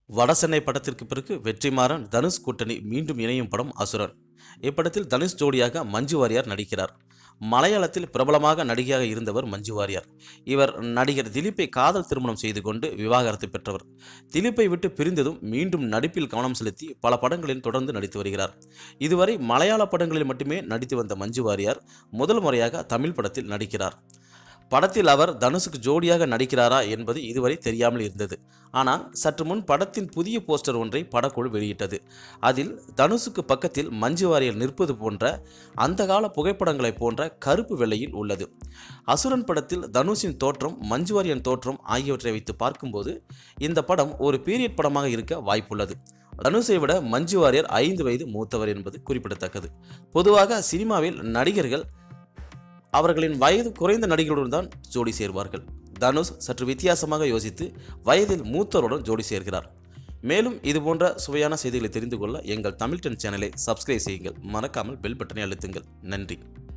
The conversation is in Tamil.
வடசென்னை படத்திற்கு பிறகு வெற்றிமாறன் தனுஷ் கூட்டணி மீண்டும் இணையும் படம் அசுரன் இப்படத்தில் தனுஷ் ஜோடியாக மஞ்சு வாரியார் நடிக்கிறார் மலையாளத்தில் பிரபலமாக நடிகையாக இருந்தவர் மஞ்சு வாரியார் இவர் நடிகர் திலீப்பை காதல் திருமணம் செய்து கொண்டு விவாகரத்து பெற்றவர் திலீப்பை விட்டு பிரிந்ததும் மீண்டும் நடிப்பில் கவனம் செலுத்தி பல படங்களில் தொடர்ந்து நடித்து வருகிறார் இதுவரை மலையாள படங்களில் மட்டுமே நடித்து வந்த மஞ்சு வாரியார் முதல் முறையாக தமிழ் படத்தில் நடிக்கிறார் படத்தில் அவர் தனுஷுக்கு ஜோடியாக நடிக்கிறாரா என்பது இதுவரை தெரியாமல் இருந்தது ஆனால் சற்று முன் படத்தின் புதிய போஸ்டர் ஒன்றை படக்குழு வெளியிட்டது அதில் தனுஷுக்கு பக்கத்தில் மஞ்சு வாரியர் நிற்பது போன்ற அந்த கால புகைப்படங்களைப் போன்ற கருப்பு வெள்ளையில் உள்ளது அசுரன் படத்தில் தனுஷின் தோற்றம் மஞ்சு வாரியன் தோற்றம் ஆகியவற்றை வைத்து பார்க்கும்போது இந்த படம் ஒரு பீரியட் படமாக இருக்க வாய்ப்புள்ளது தனுஷை விட மஞ்சு வாரியர் ஐந்து வயது மூத்தவர் என்பது குறிப்பிடத்தக்கது பொதுவாக சினிமாவில் நடிகர்கள் அவர்களின் வயது குறைந்த நடிகர்களுடன் தான் ஜோடி சேர்வார்கள் தனுஷ் சற்று வித்தியாசமாக யோசித்து வயதில் மூத்தவருடன் ஜோடி சேர்கிறார் மேலும் இதுபோன்ற சுவையான செய்திகளை தெரிந்து கொள்ள எங்கள் தமிழ் டென் சேனலை சப்ஸ்கிரைப் செய்யுங்கள் மறக்காமல் பெல் பட்டனை அழுத்துங்கள் நன்றி